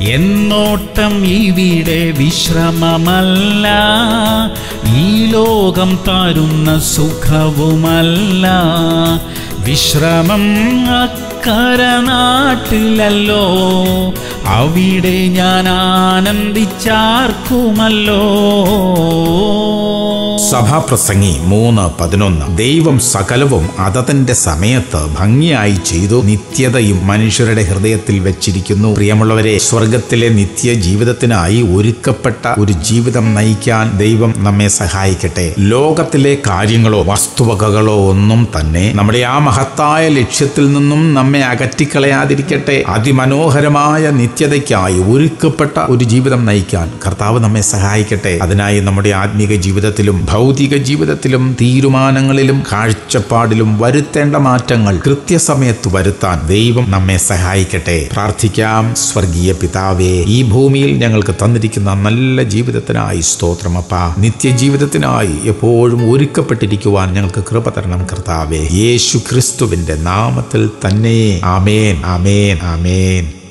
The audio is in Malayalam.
എന്നോട്ടം ഇവിടെ വിശ്രമമല്ല ഈ ലോകം തരുന്ന സുഖവുമല്ല വിശ്രമം അക്കര നാട്ടിലല്ലോ അവിടെ ഞാൻ ആനന്ദിച്ചാർക്കുമല്ലോ സഭാപ്രസംഗി മൂന്ന് പതിനൊന്ന് ദൈവം സകലവും അതതിന്റെ സമയത്ത് ഭംഗിയായി ചെയ്തു നിത്യതയും മനുഷ്യരുടെ ഹൃദയത്തിൽ വെച്ചിരിക്കുന്നു പ്രിയമുള്ളവരെ സ്വർഗത്തിലെ നിത്യ ജീവിതത്തിനായി ഒരുക്കപ്പെട്ട ഒരു ജീവിതം നയിക്കാൻ ദൈവം നമ്മെ സഹായിക്കട്ടെ ലോകത്തിലെ കാര്യങ്ങളോ വസ്തുവകകളോ ഒന്നും തന്നെ നമ്മുടെ ആ മഹത്തായ ലക്ഷ്യത്തിൽ നിന്നും നമ്മെ അകറ്റിക്കളയാതിരിക്കട്ടെ അതിമനോഹരമായ നിത്യതയ്ക്കായി ഒരുക്കപ്പെട്ട ഒരു ജീവിതം നയിക്കാൻ കർത്താവ് നമ്മെ സഹായിക്കട്ടെ അതിനായി നമ്മുടെ ആത്മീക ജീവിതത്തിലും ഭൗതിക ജീവിതത്തിലും തീരുമാനങ്ങളിലും കാഴ്ചപ്പാടിലും വരുത്തേണ്ട മാറ്റങ്ങൾ കൃത്യസമയത്ത് വരുത്താൻ ദൈവം നമ്മെ സഹായിക്കട്ടെ പ്രാർത്ഥിക്കാം സ്വർഗീയ പിതാവേ ഈ ഭൂമിയിൽ ഞങ്ങൾക്ക് തന്നിരിക്കുന്ന നല്ല ജീവിതത്തിനായി സ്തോത്രമപ്പ നിത്യജീവിതത്തിനായി എപ്പോഴും ഒരുക്കപ്പെട്ടിരിക്കുവാൻ ഞങ്ങൾക്ക് കൃപ തരണം കർത്താവേ യേശു ക്രിസ്തുവിന്റെ നാമത്തിൽ തന്നെ ആമേൻ ആമേൻ ആമേൻ